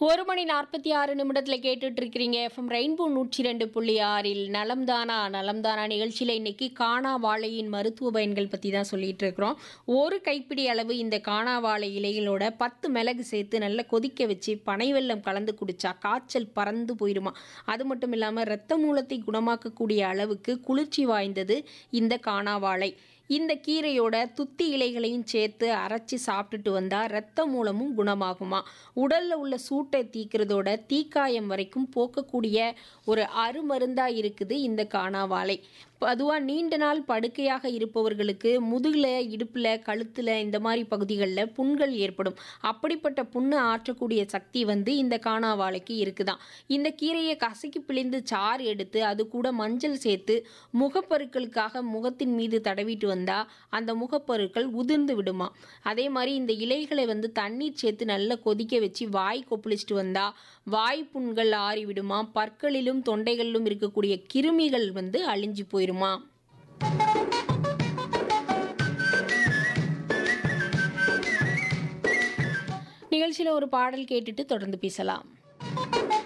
ஒரு மணி நாற்பத்தி ஆறு நிமிடத்தில் கேட்டுட்டு இருக்கிறீங்க எஃப்எம் ரெயின்போ நூற்றி ரெண்டு புள்ளி ஆறில் நலம்தானா நலம்தானா நிகழ்ச்சியில் இன்னைக்கு காணா வாழையின் மருத்துவ பயன்கள் பற்றி தான் சொல்லிட்டு இருக்கிறோம் ஒரு கைப்பிடி அளவு இந்த காணா வாழை இலைகளோட பத்து மிளகு சேர்த்து நல்லா கொதிக்க வச்சு பனை வெல்லம் கலந்து குடிச்சா காய்ச்சல் பறந்து போயிடுமா அது மட்டும் இல்லாமல் இரத்த மூலத்தை குணமாக்கக்கூடிய அளவுக்கு குளிர்ச்சி வாய்ந்தது இந்த காணா வாழை இந்த கீரையோட துத்தி இலைகளையும் சேர்த்து அரைச்சி சாப்பிட்டுட்டு வந்தால் ரத்த மூலமும் குணமாகுமா உடலில் உள்ள சூட்டை தீக்கிறதோட தீக்காயம் வரைக்கும் போக்கக்கூடிய ஒரு அருமருந்தாக இருக்குது இந்த காணாவாழை பொதுவாக நீண்ட நாள் படுக்கையாக இருப்பவர்களுக்கு முதுகில் இடுப்பில் கழுத்தில் இந்த மாதிரி பகுதிகளில் புண்கள் ஏற்படும் அப்படிப்பட்ட புண்ணை ஆற்றக்கூடிய சக்தி வந்து இந்த காணாவாழைக்கு இருக்குதாம் இந்த கீரையை கசக்கி பிழிந்து சாறு எடுத்து அது கூட மஞ்சள் சேர்த்து முகப்பருக்களுக்காக முகத்தின் மீது தடவிட்டு வந்தால் அந்த முகப்பருக்கள் உதிர்ந்து விடுமா அதே மாதிரி இந்த இலைகளை வந்து தண்ணீர் சேர்த்து நல்லா கொதிக்க வச்சு வாய் கொப்பளிச்சுட்டு வந்தால் வாய் புண்கள் ஆறி விடுமா பற்களிலும் தொண்டைகளிலும் இருக்கக்கூடிய கிருமிகள் வந்து அழிஞ்சு போயிருமா நிகழ்ச்சியில் ஒரு பாடல் கேட்டுட்டு தொடர்ந்து பேசலாம்